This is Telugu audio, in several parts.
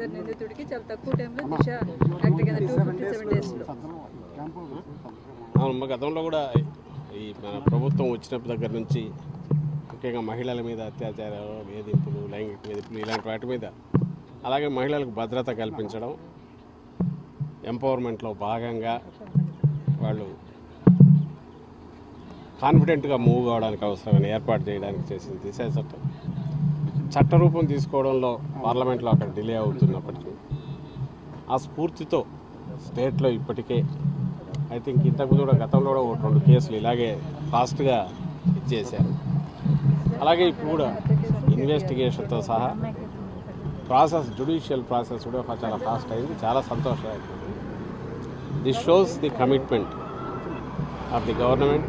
చేశారు నిందితుడికి చాలా తక్కువ టైంలో దిశ యాక్ట్ కింద టూ ఫిఫ్టీ సెవెన్ డేస్లో అవును మా గతంలో కూడా ఈ మన ప్రభుత్వం వచ్చిన దగ్గర నుంచి ముఖ్యంగా మహిళల మీద అత్యాచారాలు వేధింపులు లైంగిక వేధింపులు ఇలాంటి వాటి మీద అలాగే మహిళలకు భద్రత కల్పించడం ఎంపవర్మెంట్లో భాగంగా వాళ్ళు కాన్ఫిడెంట్గా మూవ్ కావడానికి అవసరమైన ఏర్పాటు చేయడానికి చేసింది దిశ చట్టం చట్టరూపం తీసుకోవడంలో పార్లమెంట్లో అక్కడ డిలే అవుతున్నప్పటికీ ఆ స్ఫూర్తితో స్టేట్లో ఇప్పటికే ఐ థింక్ ఇంతకుముందు కూడా గతంలో కూడా ఒక రెండు కేసులు ఇలాగే ఫాస్ట్గా ఇచ్చేశారు అలాగే ఇప్పుడు కూడా ఇన్వెస్టిగేషన్తో సహా ప్రాసెస్ జుడిషియల్ ప్రాసెస్ కూడా చాలా ఫాస్ట్ అయింది చాలా సంతోషదాయకం this shows the commitment of the government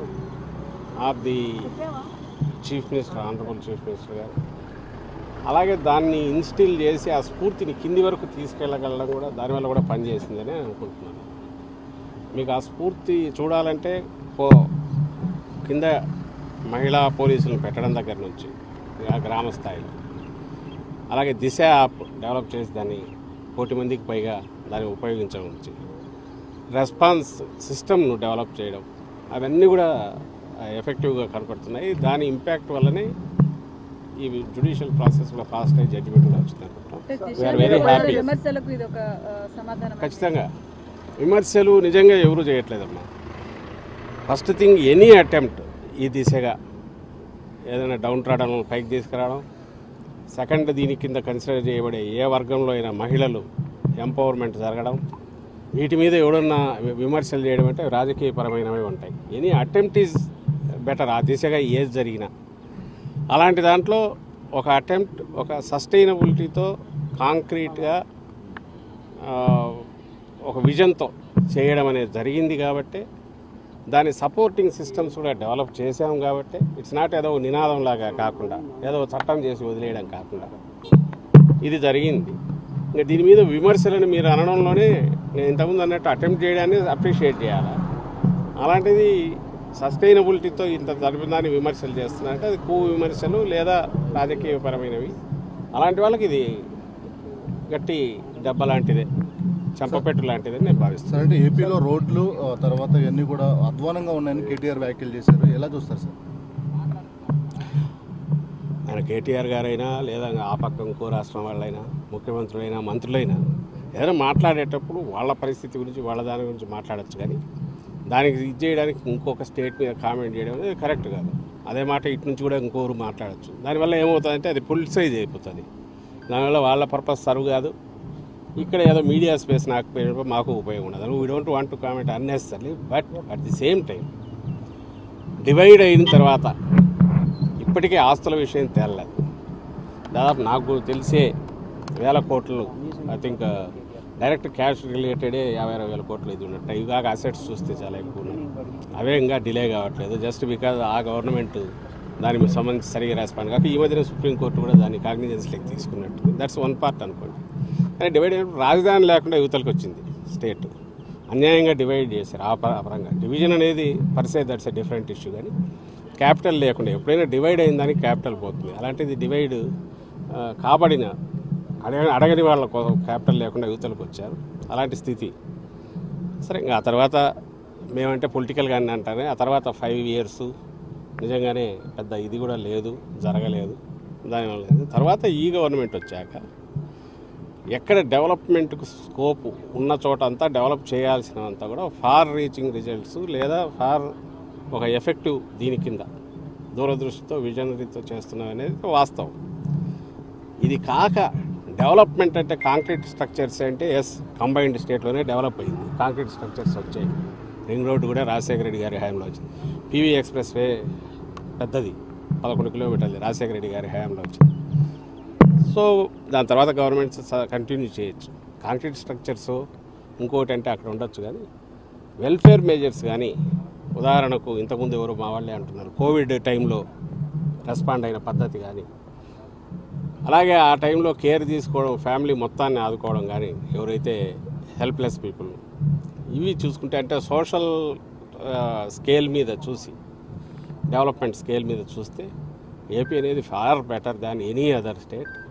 of the chief minister honourable chief minister గారు అలాగే దాన్ని ఇన్స్టిల్ చేసి ఆ స్ఫూర్తిని కింది వరకు తీసుకెళ్ళగలడం కూడా దానివల్ల కూడా పనిచేసిందని అనుకుంటున్నాను మీకు ఆ స్ఫూర్తి చూడాలంటే పో కింద మహిళా పోలీసులను పెట్టడం దగ్గర నుంచి ఆ గ్రామ స్థాయిలో అలాగే దిశ యాప్ డెవలప్ చేసి దాన్ని కోటి మందికి పైగా దాన్ని ఉపయోగించడం నుంచి రెస్పాన్స్ సిస్టమ్ను డెవలప్ చేయడం అవన్నీ కూడా ఎఫెక్టివ్గా కనపడుతున్నాయి దాని ఇంపాక్ట్ వల్లనే ఈ జుడిషియల్ ప్రాసెస్ కూడా ఫాస్ట్ అయ్యి జడ్జిమెంట్ కూడా వచ్చింది అనుకుంటాం అంటే దిశ వీఆర్ వెరీ మీద హ్యాపీ విమర్శలకు ఇది ఒక ఆ, సమాధానం ఖచ్చితంగా విమర్శలు నిజంగా ఎవరు చేయట్లేదమ్మా ఫస్ట్ థింగ్ ఎనీ అటెంప్ట్ ఈ దిశగా ఏదైనా డౌన్ ట్రాడన్ పైకి తీసుకురావడం సెకండ్ దీని కింద కన్సిడర్ చేయబడే ఏ వర్గంలో అయినా మహిళలు ఎంపవర్మెంట్ జరగడం వీటి మీద ఎవడన్నా వి- విమర్శలు చేయడం అంటే రాజకీయపరమైనవి ఉంటాయి ఎనీ అటెంప్ట్ ఈజ్ బెటర్ ఆ దిశగా ఏది జరిగినా అలాంటి దాంట్లో ఒక అటెంప్ట్ ఒక సస్టైనబిలిటీతో కాంక్రీట్గా ఆ, ఒక విజన్తో చేయడం అనేది జరిగింది కాబట్టి దాని సపోర్టింగ్ సిస్టమ్స్ కూడా డెవలప్ చేసాం కాబట్టి ఇట్స్ నాట్ ఏదో నినాదం లాగా కాకుండా ఏదో చట్టం చేసి వదిలేయడం కాకుండా ఇది జరిగింది ఇంకా దీని మీద విమర్శలను మీరు అనడంలోనే నేను ఇంతకుముందు అన్నట్టు అటెంప్ట్ చేయడాన్ని అప్రిషియేట్ చేయాలి అలాంటిది సస్టైనబిలిటీతో ఇంత జరిపిందాన్ని విమర్శలు చేస్తున్నారంటే అది కూ విమర్శలు లేదా రాజకీయపరమైనవి అలాంటి వాళ్ళకి ఇది గట్టి దెబ్బ లాంటిదే చెంపపెట్టు లాంటిదని నేను భావిస్తాను సార్ అంటే ఏపీలో రోడ్లు ఆ, తర్వాత ఇవన్నీ కూడా అధ్వానంగా ఉన్నాయని కేటీఆర్ వ్యాఖ్యలు చేశారు ఎలా చూస్తారు సార్ ఆయన కేటీఆర్ గారైనా లేదా ఆ పక్క ఇంకో రాష్ట్రం వాళ్ళైనా ముఖ్యమంత్రులైనా మంత్రులైనా ఏదైనా మాట్లాడేటప్పుడు వాళ్ళ పరిస్థితి గురించి వాళ్ళ దాని గురించి మాట్లాడచ్చు కానీ దానికి ఇది చేయడానికి ఇంకొక స్టేట్ మీద కామెంట్ చేయడం అనేది కరెక్ట్ కాదు అదే మాట ఇటు నుంచి కూడా ఇంకొకరు మాట్లాడచ్చు దానివల్ల ఏమవుతుందంటే అది పొలిటిసైజ్ అయిపోతుంది దానివల్ల వాళ్ళ పర్పస్ సర్వ్ కాదు ఇక్కడ ఏదో మీడియా స్పేస్ నాకు పోయినప్పుడు మాకు ఉపయోగం ఉండదు we don't want to comment unnecessary but at the same time divide అయిన తర్వాత ఇప్పటికే ఆస్తుల విషయం తేలలేదు దాదాపు నాకు తెలిసే వేల కోట్లు ఐ థింక్ డైరెక్ట్ క్యాష్ రిలేటెడే యాభై అరవై వేల కోట్లు ఇది ఉన్నట్టు ఇవి కాక అసెట్స్ చూస్తే చాలా ఎక్కువ ఉన్నాయి అవే ఇంకా డిలే కావట్లేదు జస్ట్ బికాజ్ ఆ గవర్నమెంట్ దానికి సంబంధించి సరిగా రెస్పాండ్ కాక ఈ మధ్యన సుప్రీంకోర్టు కూడా దాన్ని కాగ్నిజెన్స్లోకి తీసుకున్నట్టు దట్స్ వన్ పార్ట్ అనుకోండి కానీ డివైడ్ అయినప్పుడు రాజధాని లేకుండా యువతలకు వచ్చింది స్టేట్ అన్యాయంగా డివైడ్ చేశారు ఆ పర- ఆ పరంగా డివిజన్ అనేది per se that's a different issue కానీ క్యాపిటల్ లేకుండా ఎప్పుడైనా డివైడ్ అయిందని క్యాపిటల్ పోతుంది అలాంటిది డివైడ్ ఆ, కాబడిన అడగ అడగని వాళ్ళ కోసం క్యాపిటల్ లేకుండా యువతలకు వచ్చారు అలాంటి స్థితి సరే ఇంకా ఆ తర్వాత మేమంటే పొలిటికల్గానే అంటానే ఆ తర్వాత ఫైవ్ ఇయర్స్ నిజంగానే పెద్ద ఇది కూడా లేదు జరగలేదు దానివల్ల లేదు. తర్వాత ఈ గవర్నమెంట్ వచ్చాక ఎక్కడ డెవలప్మెంట్కు స్కోప్ ఉన్న చోట అంతా డెవలప్ చేయాల్సినంతా కూడా ఫార్ రీచింగ్ రిజల్ట్స్ లేదా ఫార్ ఒక ఎఫెక్టివ్ దీని కింద దూరదృష్టితో విజనరీతో చేస్తున్నాం అనేది వాస్తవం ఇది కాక డెవలప్మెంట్ అంటే కాంక్రీట్ స్ట్రక్చర్స్ అంటే ఎస్ కంబైన్డ్ స్టేట్లోనే డెవలప్ అయింది కాంక్రీట్ స్ట్రక్చర్స్ వచ్చాయి రింగ్ రోడ్డు కూడా రాజశేఖర రెడ్డి గారి హయాంలో వచ్చింది పీవీ ఎక్స్ప్రెస్ వే పెద్దది పదకొండు కిలోమీటర్లు రాజశేఖర రెడ్డి గారి హయాంలో వచ్చింది సో దాని తర్వాత గవర్నమెంట్ కంటిన్యూ చేయొచ్చు కాంక్రీట్ స్ట్రక్చర్స్ ఇంకోటి అంటే అక్కడ ఉండొచ్చు కానీ వెల్ఫేర్ మేజర్స్ కానీ ఉదాహరణకు ఇంతకుముందు ఎవరు మా వాళ్ళే అంటున్నారు కోవిడ్ టైంలో రెస్పాండ్ అయిన పద్ధతి కానీ అలాగే ఆ టైంలో కేర్ తీసుకోవడం ఫ్యామిలీ మొత్తాన్ని ఆదుకోవడం కానీ ఎవరైతే హెల్ప్లెస్ పీపుల్ ఇవి చూసుకుంటే అంటే సోషల్ స్కేల్ మీద చూసి డెవలప్మెంట్ స్కేల్ మీద చూస్తే ఏపీ అనేది far better than any other state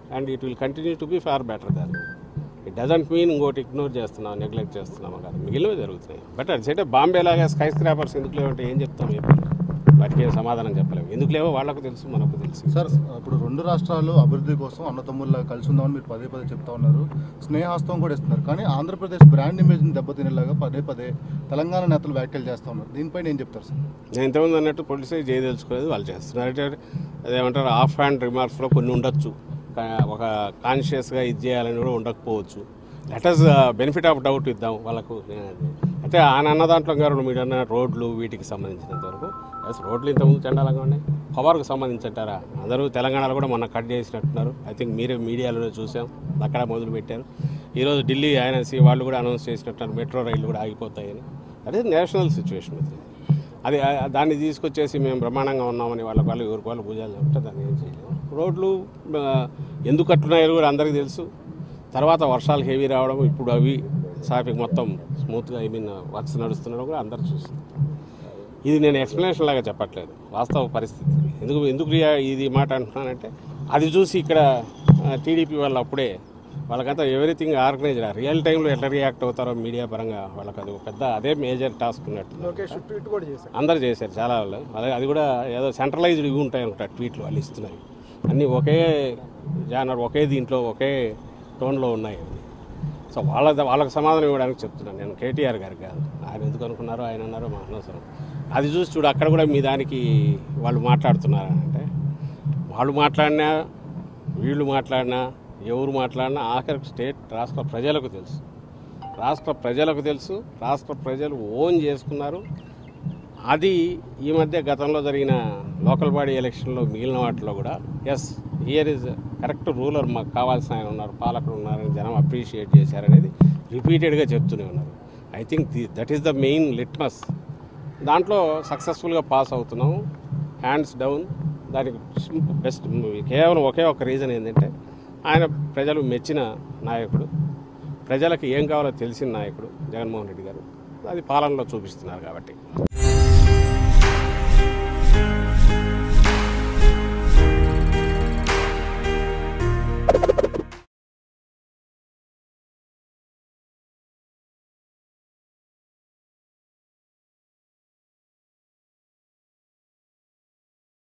and it will continue to be far better than it doesn't mean ఇంకోటి ఇగ్నోర్ చేస్తున్నాం నెగ్లెక్ట్ చేస్తున్నాము కాదు మిగిలినవి జరుగుతున్నాయి బట్ అది సైడ్ బాంబే లాగా స్కై స్క్రాపర్స్ ఎందుకు లేవంటే ఏం చెప్తాం చెప్పండి వాటికి ఏం సమాధానం చెప్పలేము ఎందుకు లేవో వాళ్ళకు తెలుసు మనకు తెలుసు సార్ ఇప్పుడు రెండు రాష్ట్రాలు అభివృద్ధి కోసం అన్నతమ్ముళ్ళ కలిసి ఉందామని మీరు పదే పదే చెప్తా ఉన్నారు స్నేహాస్తం కూడా ఇస్తున్నారు కానీ ఆంధ్రప్రదేశ్ బ్రాండ్ ఇమేజ్ని దెబ్బతినేలాగా పదే పదే తెలంగాణ నేతలు వ్యాఖ్యలు చేస్తూ ఉన్నారు దీనిపైన ఏం చెప్తారు సార్ నేను ఇంతకుముందు అన్నట్టు పొలిటిసైజ్ చేయదలుచుకోలేదు వాళ్ళు చేస్తున్నారు అంటే అదేమంటారు ఆఫ్ హ్యాండ్ రిమార్క్స్లో కొన్ని ఉండొచ్చు కా- ఒక కాన్షియస్గా ఇది చేయాలని కూడా ఉండకపోవచ్చు లెటర్స్ బెనిఫిట్ ఆఫ్ డౌట్ ఇద్దాం వాళ్ళకు నేను అది- అంటే ఆయన అన్న దాంట్లో గారు మీరు అన్న రోడ్లు వీటికి సంబంధించినంత వరకు ఎస్ రోడ్లు ఇంతకుముందు చండాలంగా ఉన్నాయి పవర్కి సంబంధించి అంటారా అందరూ తెలంగాణలో కూడా మొన్న కట్ చేసినట్టున్నారు ఐ థింక్ మీరే మీడియాలో చూసాం అక్కడ మొదలు పెట్టారు ఈరోజు ఢిల్లీ ఐఎన్ఎస్సీ వాళ్ళు కూడా అనౌన్స్ చేసినట్టు మెట్రో రైళ్లు కూడా ఆగిపోతాయని అదే నేషనల్ సిచ్యువేషన్ ఇది అది ఆ- దాన్ని తీసుకొచ్చేసి మేము బ్రహ్మాండంగా ఉన్నామని వాళ్ళ వాళ్ళు ఎవరికి వాళ్ళు పూజలు చెప్తే దాన్ని ఏం చేయలేము రోడ్లు ఆ, ఎందుకు కట్టున్నాయో కూడా అందరికీ తెలుసు తర్వాత వర్షాలు హెవీ రావడం ఇప్పుడు అవి ట్రాఫిక్ మొత్తం స్మూత్గా ఐ మీన్ వర్క్స్ నడుస్తుండడం కూడా అందరు చూస్తున్నారు ఇది నేను ఎక్స్ప్లెనేషన్ లాగా చెప్పట్లేదు వాస్తవ పరిస్థితి ఎందుకు ఎందుకు రియా- ఇది మాట అంటున్నానంటే అది చూసి ఇక్కడ టీడీపీ వాళ్ళు అప్పుడే వాళ్ళకంతా ఎవ్రీథింగ్ ఆర్గనైజ్డ్ రియల్ టైంలో ఎట్లా రియాక్ట్ అవుతారో మీడియా పరంగా వాళ్ళకి అది ఒక పెద్ద అదే మేజర్ టాస్క్ ఉన్నట్టు లోకేష్ ట్వీట్ కూడా చేశారు అందరు చేశారు చాలా వాళ్ళు అలాగే అది కూడా ఏదో సెంట్రలైజ్డ్ ఇవి ఉంటాయి అనుకుంటా ట్వీట్లు వాళ్ళు ఇస్తున్నాయి అన్నీ ఒకే జానర్ ఒకే దీంట్లో ఒకే టోన్లో ఉన్నాయి అవి సో వాళ్ళ వాళ్ళకి సమాధానం ఇవ్వడానికి చెప్తున్నాను నేను కేటీఆర్ గారికి కాదు ఆయన ఎందుకు అనుకున్నారో ఆయన అన్నారో మా అనవసరం అది చూసి చూడు అక్కడ కూడా మీ దానికి వాళ్ళు మాట్లాడుతున్నారు అంటే వాళ్ళు మాట్లాడినా వీళ్ళు మాట్లాడినా ఎవరు మాట్లాడినా ఆఖరికి స్టేట్ రాష్ట్ర ప్రజలకు తెలుసు రాష్ట్ర ప్రజలకు తెలుసు రాష్ట్ర ప్రజలు ఓన్ చేసుకున్నారు అది ఈ మధ్య గతంలో జరిగిన లోకల్ బాడీ ఎలక్షన్లో మిగిలిన వాటిలో కూడా yes here is correct ruler మాకు కావాల్సిన ఆయన ఉన్నారు పాలకుడు ఉన్నారని జనం అప్రిషియేట్ చేశారనేది రిపీటెడ్గా చెప్తూనే ఉన్నారు I think the that is the main litmus దాంట్లో సక్సెస్ఫుల్గా పాస్ అవుతున్నాము హ్యాండ్స్ డౌన్ దానికి బెస్ట్ కేవలం ఒకే ఒక రీజన్ ఏంటంటే ఆయన ప్రజలు మెచ్చిన నాయకుడు ప్రజలకు ఏం కావాలో తెలిసిన నాయకుడు జగన్మోహన్ రెడ్డి గారు అది పాలనలో చూపిస్తున్నారు కాబట్టి